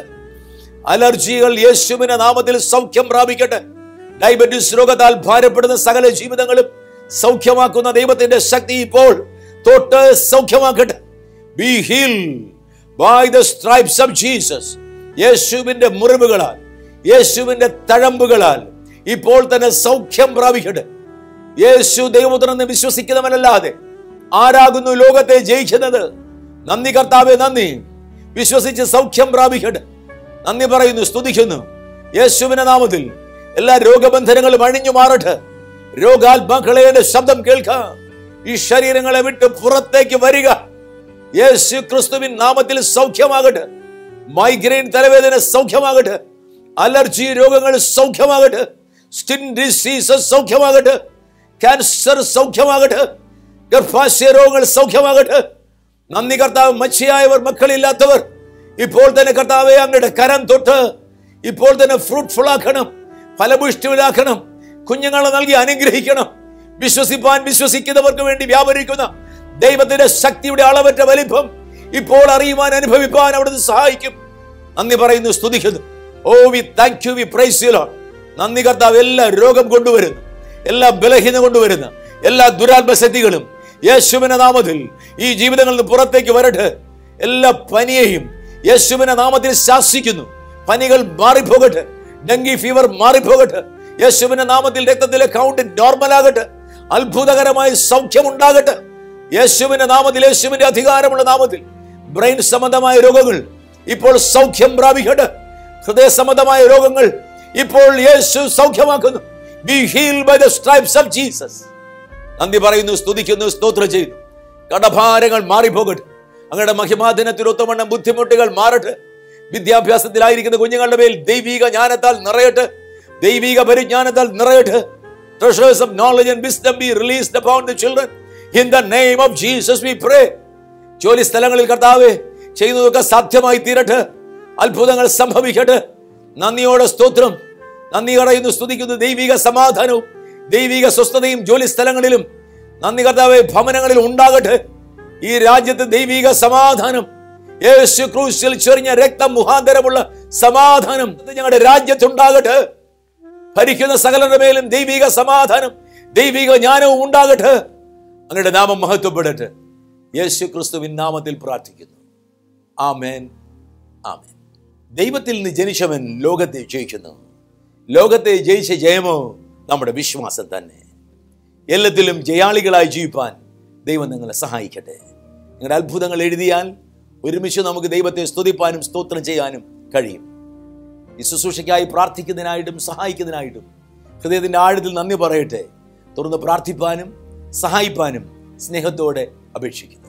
അലർജികൾ യേശുവിന്റെ നാമത്തിൽ സൗഖ്യം പ്രാപിക്കട്ടെ ഡയബറ്റീസ് രോഗത്താൽ ഭാരപ്പെടുന്ന സകല ജീവിതങ്ങളും സൗഖ്യമാക്കുന്ന ദൈവത്തിന്റെ ശക്തി ഇപ്പോൾ തൊട്ട് സൗഖ്യമാക്കട്ടെ be heal by the stripes of Jesus യേശുവിന്റെ മുറിവുകളാൽ യേശുവിന്റെ തഴമ്പുകളാൽ ഇപ്പോൾ തന്നെ സൗഖ്യം പ്രാപിക്കട്ടെ യേശു ദൈവപുത്രനെന്ന് വിശ്വസിക്കുന്നവനല്ലാതെ ആരാകുന്നു ലോകത്തെ ജയിക്കുന്നത് നന്ദി കർത്താവെ നന്ദി വിശ്വസിച്ച് സൗഖ്യം പ്രാപിക്കട്ടെ നന്ദി പറയുന്നു സ്തുതിക്കുന്നു യേശുവിന്റെ നാമത്തിൽ എല്ലാ രോഗബന്ധനങ്ങളും അഴിഞ്ഞു മാറട്ടെ രോഗാത്മാക്കളെ എന്റെ ശബ്ദം കേൾക്കാം ഈ ശരീരങ്ങളെ വിട്ട് പുറത്തേക്ക് വരിക യേശു ക്രിസ്തുവിൻ നാമത്തിൽ സൗഖ്യമാകട്ടെ മൈഗ്രെയിൻ തലവേദന സൗഖ്യമാകട്ടെ അലർജി രോഗങ്ങൾ സൗഖ്യമാകട്ടെ സ്കിൻ ഡിസീസസ് സൗഖ്യമാകട്ടെ ക്യാൻസർ സൗഖ്യമാകട്ടെ ഗർഭാശയ രോഗങ്ങൾ സൗഖ്യമാകട്ടെ നന്ദി കർത്താവ് മച്ചിയായവർ മക്കളില്ലാത്തവർ ഇപ്പോൾ തന്നെ കർത്താവെ അങ്ങയുടെ കരം തൊട്ട് ഇപ്പോൾ തന്നെ ഫ്രൂട്ട്ഫുൾ ആക്കണം ഫലപുഷ്ടിയിലാക്കണം കുഞ്ഞുങ്ങളെ നൽകി അനുഗ്രഹിക്കണം വിശ്വസിപ്പാൻ വിശ്വസിക്കുന്നവർക്ക് വേണ്ടി വ്യാപരിക്കുന്ന ദൈവത്തിന്റെ ശക്തിയുടെ അളവറ്റ വലിപ്പം ഇപ്പോൾ അറിയുവാൻ അനുഭവിപ്പാൻ അവിടുന്ന് സഹായിക്കും നന്ദി പറയുന്നു സ്തുതിക്കുന്നു oh we thank you we praise you Lord നന്ദി കർത്താവ് എല്ലാ രോഗം കൊണ്ടുവരുന്നു എല്ലാ ബലഹീന കൊണ്ടുവരുന്ന എല്ലാ ദുരാത്മശക്തികളും യേശുവിന്റെ നാമത്തിൽ ഈ ജീവിതങ്ങളിൽ നിന്ന് പുറത്തേക്ക് വരട്ടെ എല്ലാ പനിയെയും യേശുവിന്റെ നാമത്തിൽ ശാസിക്കുന്നു പനികൾ മാറിപ്പോകട്ടെ ഡെങ്കി ഫീവർ മാറിപ്പോകട്ടെ യേശുവിന്റെ നാമത്തിൽ രക്തത്തിലെ കൗണ്ട് നോർമൽ ആകട്ടെ അത്ഭുതകരമായ സൗഖ്യം ഉണ്ടാകട്ടെ യേശുവിന്റെ നാമത്തിൽ യേശുവിന്റെ അധികാരമുള്ള നാമത്തിൽ ബ്രെയിൻ സംബന്ധമായ രോഗങ്ങൾ ഇപ്പോൾ സൗഖ്യം പ്രാപിക്കട്ടെ ഹൃദയ സംബന്ധമായ രോഗങ്ങൾ ഇപ്പോൾ യേശു സൗഖ്യമാക്കുന്നു be heal by the stripes of Jesus നന്ദി പറയുന്നു സ്തുതിക്കുന്നു സ്തോത്രം ചെയ്യുന്നു കടഭാരങ്ങൾ മാറിപ്പോകട്ടെ അങ്ങയുടെ മഹിമാദിനത്തിൽ ഒത്തവണ്ണം ബുദ്ധിമുട്ടുകൾ മാറട്ടെ വിദ്യാഭ്യാസത്തിലായിരിക്കുന്ന കുഞ്ഞുങ്ങളുടെ മേൽ ദൈവിക ജ്ഞാനത്താൽ നിറയട്ടെ ദൈവിക പരിജ്ഞാനത്താൽ നിറയട്ടെ treasures of knowledge and wisdom be released upon the children in the name of Jesus we pray ജോലി സ്ഥലങ്ങളിൽ കർത്താവെ ചെയ്യുന്നതൊക്കെ സാധ്യമായി തീരട്ടെ അത്ഭുതങ്ങൾ സംഭവിക്കട്ടെ നന്ദിയോടെ സ്തോത്രം നന്ദി പറയുന്നു സ്തുതിക്കുന്നു ദൈവിക സമാധാനവും ദൈവിക സ്വസ്ഥതയും ജോലി സ്ഥലങ്ങളിലും നന്ദി കർത്താവെ ഭവനങ്ങളിൽ ഉണ്ടാകട്ടെ ഈ രാജ്യത്ത് ദൈവിക സമാധാനം യേശു ക്രൂശിൽ ചൊരിഞ്ഞ രക്തം മുഖാന്തരമുള്ള സമാധാനം ഇത് ഞങ്ങളുടെ രാജ്യത്തുണ്ടാകട്ടെ ഭരിക്കുന്ന സകലരുടെ മേലും ദൈവിക സമാധാനം ദൈവിക ജ്ഞാനവും ഉണ്ടാകട്ടെ അങ്ങയുടെ നാമം മഹത്വപ്പെടട്ടെ യേശു ക്രിസ്തുവിൻ നാമത്തിൽ പ്രാർത്ഥിക്കുന്നു ആമേൻ ആമേൻ ദൈവത്തിൽ നിന്ന് ജനിച്ചവൻ ലോകത്തെ ജയിക്കുന്നു ലോകത്തെ ജയിച്ച ജയമോ നമ്മുടെ വിശ്വാസം തന്നെ എല്ലാത്തിലും ജയാളികളായി ജീവിപ്പാൻ ദൈവം നിങ്ങളെ സഹായിക്കട്ടെ നിങ്ങളുടെ അത്ഭുതങ്ങൾ എഴുതിയാൽ ഒരുമിച്ച് നമുക്ക് ദൈവത്തെ സ്തുതിപ്പാനും സ്തോത്രം ചെയ്യാനും കഴിയും ഈ ശുശ്രൂഷയ്ക്കായി പ്രാർത്ഥിക്കുന്നതിനായിട്ടും സഹായിക്കുന്നതിനായിട്ടും ഹൃദയത്തിന്റെ ആഴത്തിൽ നന്ദി പറയട്ടെ തുടർന്ന് പ്രാർത്ഥിപ്പാനും സഹായിപ്പാനും സ്നേഹത്തോടെ അപേക്ഷിക്കുന്നു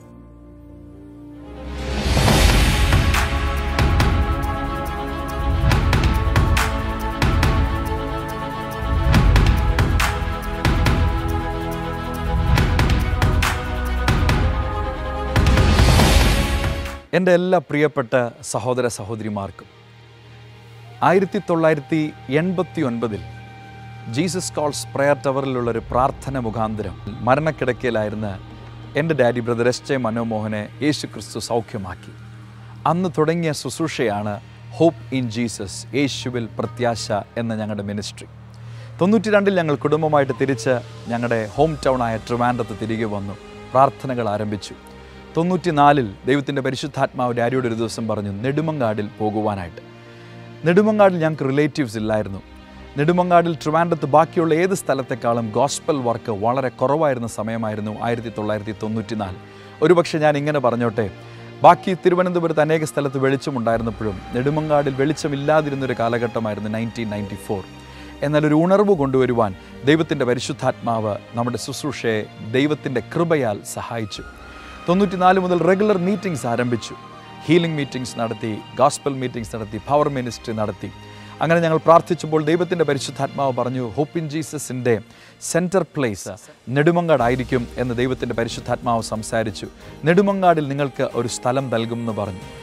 എൻ്റെ എല്ലാ പ്രിയപ്പെട്ട സഹോദര സഹോദരിമാർക്കും ആയിരത്തി തൊള്ളായിരത്തി എൺപത്തി ഒൻപതിൽ ജീസസ് കോൾസ് പ്രയർ ടവറിലുള്ള ഒരു പ്രാർത്ഥന മുഖാന്തരം മരണക്കിടക്കയിലായിരുന്ന എൻ്റെ ഡാഡി ബ്രദർ എസ് ജെ മനോമോഹനെ യേശു ക്രിസ്തു സൗഖ്യമാക്കി അന്ന് തുടങ്ങിയ ശുശ്രൂഷയാണ് ഹോപ്പ് ഇൻ ജീസസ് യേശുവിൽ പ്രത്യാശ എന്ന ഞങ്ങളുടെ മിനിസ്ട്രി തൊണ്ണൂറ്റി രണ്ടിൽ ഞങ്ങൾ കുടുംബമായിട്ട് തിരിച്ച് ഞങ്ങളുടെ ഹോം ടൗണായ ട്രിവാൻഡ്രത്ത് തിരികെ വന്നു പ്രാർത്ഥനകൾ ആരംഭിച്ചു തൊണ്ണൂറ്റിനാലിൽ ദൈവത്തിൻ്റെ പരിശുദ്ധാത്മാവ് ഡാഡിയോട് ഒരു ദിവസം പറഞ്ഞു നെടുമങ്ങാടിൽ പോകുവാനായിട്ട് നെടുമങ്ങാടിൽ ഞങ്ങൾക്ക് റിലേറ്റീവ്സ് ഇല്ലായിരുന്നു നെടുമങ്ങാടിൽ ട്രിവാൻഡ്രത്ത് ബാക്കിയുള്ള ഏത് സ്ഥലത്തെക്കാളും ഗോസ്പൽ വർക്ക് വളരെ കുറവായിരുന്ന സമയമായിരുന്നു ആയിരത്തി തൊള്ളായിരത്തി തൊണ്ണൂറ്റിനാല് ഒരുപക്ഷെ ഞാൻ ഇങ്ങനെ പറഞ്ഞോട്ടെ ബാക്കി തിരുവനന്തപുരത്ത് അനേക സ്ഥലത്ത് വെളിച്ചമുണ്ടായിരുന്നപ്പോഴും നെടുമങ്ങാടിൽ വെളിച്ചമില്ലാതിരുന്നൊരു കാലഘട്ടമായിരുന്നു നയൻറ്റീൻ നയൻറ്റി ഫോർ എന്നാൽ ഒരു ഉണർവ് കൊണ്ടുവരുവാൻ ദൈവത്തിൻ്റെ പരിശുദ്ധാത്മാവ് നമ്മുടെ ശുശ്രൂഷയെ ദൈവത്തിൻ്റെ കൃപയാൽ സഹായിച്ചു തൊണ്ണൂറ്റിനാല് മുതൽ റെഗുലർ മീറ്റിംഗ്സ് ആരംഭിച്ചു ഹീലിംഗ് മീറ്റിംഗ്സ് നടത്തി ഗോസ്പൽ മീറ്റിംഗ്സ് നടത്തി പവർ മിനിസ്ട്രി നടത്തി അങ്ങനെ ഞങ്ങൾ പ്രാർത്ഥിച്ചപ്പോൾ ദൈവത്തിൻ്റെ പരിശുദ്ധാത്മാവ് പറഞ്ഞു ഹോപ്പ് ഇൻ ജീസസിൻ്റെ സെൻറ്റർ പ്ലേസ് നെടുമങ്ങാടായിരിക്കും എന്ന് ദൈവത്തിൻ്റെ പരിശുദ്ധാത്മാവ് സംസാരിച്ചു നെടുമങ്ങാടിൽ നിങ്ങൾക്ക് ഒരു സ്ഥലം നൽകുമെന്ന് പറഞ്ഞു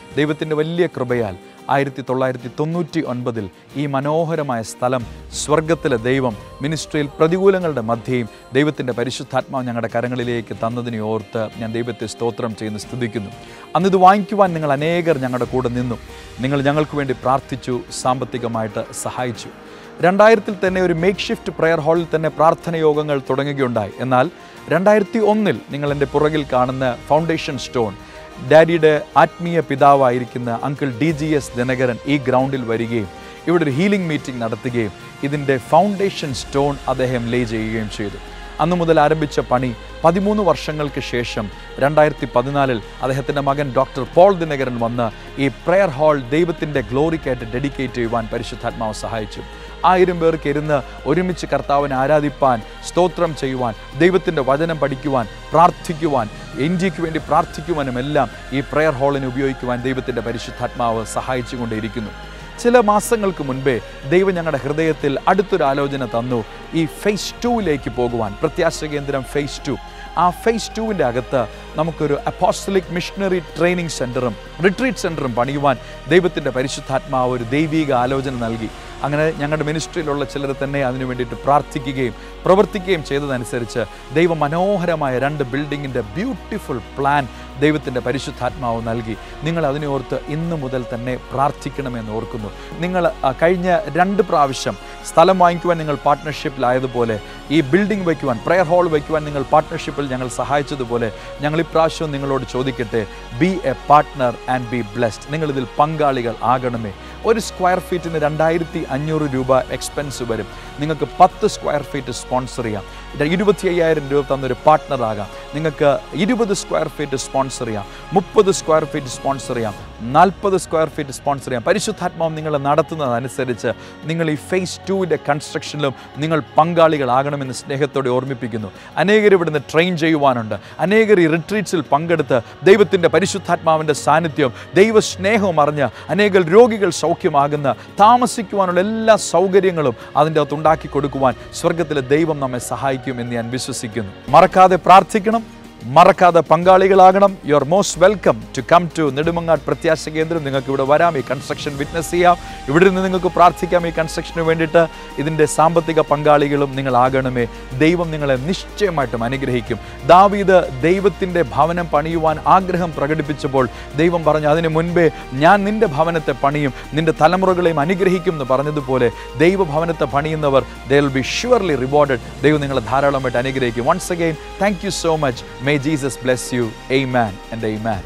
ദൈവത്തിൻ്റെ വലിയ കൃപയാൽ ആയിരത്തി തൊള്ളായിരത്തി തൊണ്ണൂറ്റി ഒൻപതിൽ ഈ മനോഹരമായ സ്ഥലം സ്വർഗത്തിലെ ദൈവം മിനിസ്ട്രിയിൽ പ്രതികൂലങ്ങളുടെ മധ്യയും ദൈവത്തിൻ്റെ പരിശുദ്ധാത്മാവ് ഞങ്ങളുടെ കരങ്ങളിലേക്ക് തന്നതിനെ ഓർത്ത് ഞാൻ ദൈവത്തെ സ്തോത്രം ചെയ്യുന്നു സ്തുതിക്കുന്നു അന്ന് ഇത് വാങ്ങിക്കുവാൻ നിങ്ങൾ അനേകർ ഞങ്ങളുടെ കൂടെ നിന്നു നിങ്ങൾ ഞങ്ങൾക്ക് വേണ്ടി പ്രാർത്ഥിച്ചു സാമ്പത്തികമായിട്ട് സഹായിച്ചു രണ്ടായിരത്തിൽ തന്നെ ഒരു മേക്ക് ഷിഫ്റ്റ് പ്രെയർ ഹാളിൽ തന്നെ പ്രാർത്ഥന യോഗങ്ങൾ തുടങ്ങുകയുണ്ടായി എന്നാൽ രണ്ടായിരത്തി ഒന്നിൽ നിങ്ങൾ എൻ്റെ പുറകിൽ കാണുന്ന ഫൗണ്ടേഷൻ സ്റ്റോൺ ഡാഡിയുടെ ആത്മീയ പിതാവായിരിക്കുന്ന uncle D G S Dinakaran ഈ ഗ്രൗണ്ടിൽ വരികയും ഇവിടെ ഒരു ഹീലിംഗ് മീറ്റിംഗ് നടത്തുകയും ഇതിൻ്റെ ഫൗണ്ടേഷൻ സ്റ്റോൺ അദ്ദേഹം ലേ ചെയ്യുകയും ചെയ്തു അന്നു മുതൽ ആരംഭിച്ച പണി പതിമൂന്ന് വർഷങ്ങൾക്ക് ശേഷം രണ്ടായിരത്തി പതിനാലിൽ അദ്ദേഹത്തിൻ്റെ മകൻ ഡോക്ടർ പോൾ ദിനകരൻ വന്ന് ഈ പ്രെയർ ഹാൾ ദൈവത്തിൻ്റെ ഗ്ലോറിക്കായിട്ട് ഡെഡിക്കേറ്റ് ചെയ്യുവാൻ പരിശുദ്ധാത്മാവ് സഹായിച്ചു ആയിരം പേർക്ക് ഇരുന്ന് ഒരുമിച്ച് കർത്താവിനെ ആരാധിപ്പാൻ സ്തോത്രം ചെയ്യുവാൻ ദൈവത്തിൻ്റെ വചനം പഠിക്കുവാൻ പ്രാർത്ഥിക്കുവാൻ ഇന്ത്യക്ക് വേണ്ടി പ്രാർത്ഥിക്കുവാനും എല്ലാം ഈ പ്രെയർ ഹാളിനെ ഉപയോഗിക്കുവാൻ ദൈവത്തിൻ്റെ പരിശുദ്ധാത്മാവ് സഹായിച്ചുകൊണ്ടേയിരിക്കുന്നു ചില മാസങ്ങൾക്ക് മുൻപേ ദൈവം ഞങ്ങളുടെ ഹൃദയത്തിൽ അടുത്തൊരു ആലോചന തന്നു ഈ ഫേസ് ടൂവിലേക്ക് പോകുവാൻ പ്രത്യാശ കേന്ദ്രം ഫേസ് ടു ആ ഫേസ് ടുവിൻ്റെ അകത്ത് നമുക്കൊരു അപ്പോസ്റ്റലിക് മിഷണറി ട്രെയിനിങ് സെൻറ്ററും റിട്രീറ്റ് സെൻറ്ററും പണിയുവാൻ ദൈവത്തിൻ്റെ പരിശുദ്ധാത്മാവ് ഒരു ദൈവിക ആലോചന നൽകി അങ്ങനെ ഞങ്ങളുടെ മിനിസ്ട്രിയിലുള്ള ചിലർ തന്നെ അതിനു വേണ്ടിയിട്ട് പ്രാർത്ഥിക്കുകയും പ്രവർത്തിക്കുകയും ചെയ്തതനുസരിച്ച് ദൈവം മനോഹരമായ രണ്ട് ബിൽഡിങ്ങിൻ്റെ ബ്യൂട്ടിഫുൾ പ്ലാൻ ദൈവത്തിൻ്റെ പരിശുദ്ധാത്മാവ് നൽകി നിങ്ങൾ അതിനെ ഓർത്ത് ഇന്നു മുതൽ തന്നെ പ്രാർത്ഥിക്കണമെന്ന് ഓർക്കുന്നു നിങ്ങൾ ആ, കഴിഞ്ഞ രണ്ട് പ്രാവശ്യം സ്ഥലം വാങ്ങിക്കുവാൻ നിങ്ങൾ പാർട്ട്ണർഷിപ്പിലായതുപോലെ ഈ ബിൽഡിംഗ് വയ്ക്കുവാൻ പ്രെയർ ഹാൾ വയ്ക്കുവാൻ നിങ്ങൾ പാർട്ട്ണർഷിപ്പിൽ ഞങ്ങൾ സഹായിച്ചതുപോലെ ഞങ്ങൾ ഇപ്രാവശ്യവും നിങ്ങളോട് ചോദിക്കട്ടെ be a partner and be blessed നിങ്ങളിതിൽ പങ്കാളികൾ ആകണമേ ഒരു സ്ക്വയർ ഫീറ്റിന് രണ്ടായിരത്തി അഞ്ഞൂറ് രൂപ എക്സ്പെൻസ് വരും നിങ്ങൾക്ക് പത്ത് സ്ക്വയർ ഫീറ്റ് സ്പോൺസർ ചെയ്യാം ഇത് ഇരുപത്തി അയ്യായിരം രൂപ തന്നൊരു പാർട്ട്ണർ ആകാം നിങ്ങൾക്ക് ഇരുപത് സ്ക്വയർ ഫീറ്റ് സ്പോൺസർ ചെയ്യാം മുപ്പത് സ്ക്വയർ ഫീറ്റ് സ്പോൺസർ ചെയ്യാം നാൽപ്പത് സ്ക്വയർ ഫീറ്റ് സ്പോൺസർ ചെയ്യാം പരിശുദ്ധാത്മാവ് നിങ്ങൾ നടത്തുന്നതനുസരിച്ച് നിങ്ങൾ ഈ ഫേസ് ടുവിൻ്റെ കൺസ്ട്രക്ഷനിലും നിങ്ങൾ പങ്കാളികളാകണമെന്ന് സ്നേഹത്തോടെ ഓർമ്മിപ്പിക്കുന്നു അനേകർ ഇവിടുന്ന് ട്രെയിൻ ചെയ്യുവാനുണ്ട് അനേകർ ഈ റിട്രീറ്റ്സിൽ പങ്കെടുത്ത് ദൈവത്തിൻ്റെ പരിശുദ്ധാത്മാവിൻ്റെ സാന്നിധ്യവും ദൈവ സ്നേഹവും അറിഞ്ഞ് അനേകം രോഗികൾ സൗഖ്യമാകുന്ന താമസിക്കുവാനുള്ള എല്ലാ സൗകര്യങ്ങളും അതിൻ്റെ അകത്ത് ഉണ്ടാക്കി കൊടുക്കുവാൻ സ്വർഗത്തിലെ ദൈവം നമ്മെ സഹായിക്കും എന്ന് ഞാൻ വിശ്വസിക്കുന്നു മറക്കാതെ പ്രാർത്ഥിക്കണം മറക്കാതെ പങ്കാളികളാകണം you are most welcome to come to Nedumangad പ്രത്യാശ കേന്ദ്രം നിങ്ങൾക്ക് ഇവിടെ വരാം ഈ കൺസ്ട്രക്ഷൻ വിറ്റ്നസ് ചെയ്യാം ഇവിടെ നിന്ന് നിങ്ങൾക്ക് പ്രാർത്ഥിക്കാം ഈ കൺസ്ട്രക്ഷന് വേണ്ടിയിട്ട് ഇതിൻ്റെ സാമ്പത്തിക പങ്കാളികളും നിങ്ങളാകണമേ ദൈവം നിങ്ങളെ നിശ്ചയമായിട്ടും അനുഗ്രഹിക്കും ദാവീദ് ദൈവത്തിൻ്റെ ഭവനം പണിയുവാൻ ആഗ്രഹം പ്രകടിപ്പിച്ചപ്പോൾ ദൈവം പറഞ്ഞു അതിന് മുൻപേ ഞാൻ നിന്റെ ഭവനത്തെ പണിയും നിന്റെ തലമുറകളെയും അനുഗ്രഹിക്കും എന്ന് പറഞ്ഞതുപോലെ ദൈവഭവനത്തെ പണിയുന്നവർ they will be surely rewarded ദൈവം നിങ്ങളെ ധാരാളമായിട്ട് അനുഗ്രഹിക്കും once again thank you so much may Jesus bless you amen and എയ് മാൻ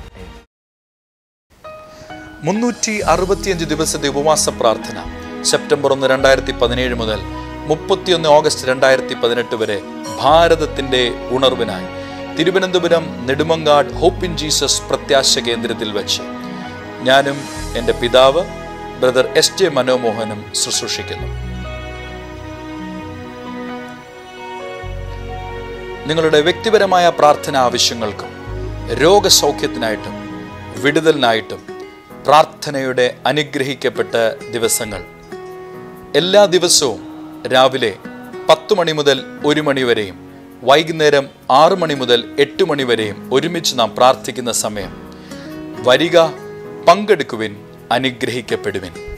മുന്നൂറ്റി അറുപത്തിയഞ്ച് ദിവസത്തെ ഉപവാസ പ്രാർത്ഥന സെപ്റ്റംബർ ഒന്ന് രണ്ടായിരത്തി പതിനേഴ് മുതൽ മുപ്പത്തിയൊന്ന് ഓഗസ്റ്റ് രണ്ടായിരത്തി പതിനെട്ട് വരെ ഭാരതത്തിന്റെ ഉണർവിനായി Thiruvananthapuram Nedumangad hope in Jesus പ്രത്യാശ കേന്ദ്രത്തിൽ വെച്ച് ഞാനും എൻ്റെ പിതാവ് ബ്രദർ എസ് ജെ മനോമോഹനും ശുശ്രൂഷിക്കുന്നു നിങ്ങളുടെ വ്യക്തിപരമായ പ്രാർത്ഥന ആവശ്യങ്ങൾക്കും രോഗസൗഖ്യത്തിനായിട്ടും വിടുതലിനായിട്ടും പ്രാർത്ഥനയുടെ അനുഗ്രഹിക്കപ്പെട്ട ദിവസങ്ങൾ എല്ലാ ദിവസവും രാവിലെ പത്ത് മണി മുതൽ ഒരു മണി വരെയും വൈകുന്നേരം ആറ് മണി മുതൽ എട്ട് മണി വരെയും ഒരുമിച്ച് നാം പ്രാർത്ഥിക്കുന്ന സമയം വരിക പങ്കെടുക്കുവിൻ അനുഗ്രഹിക്കപ്പെടുവിൻ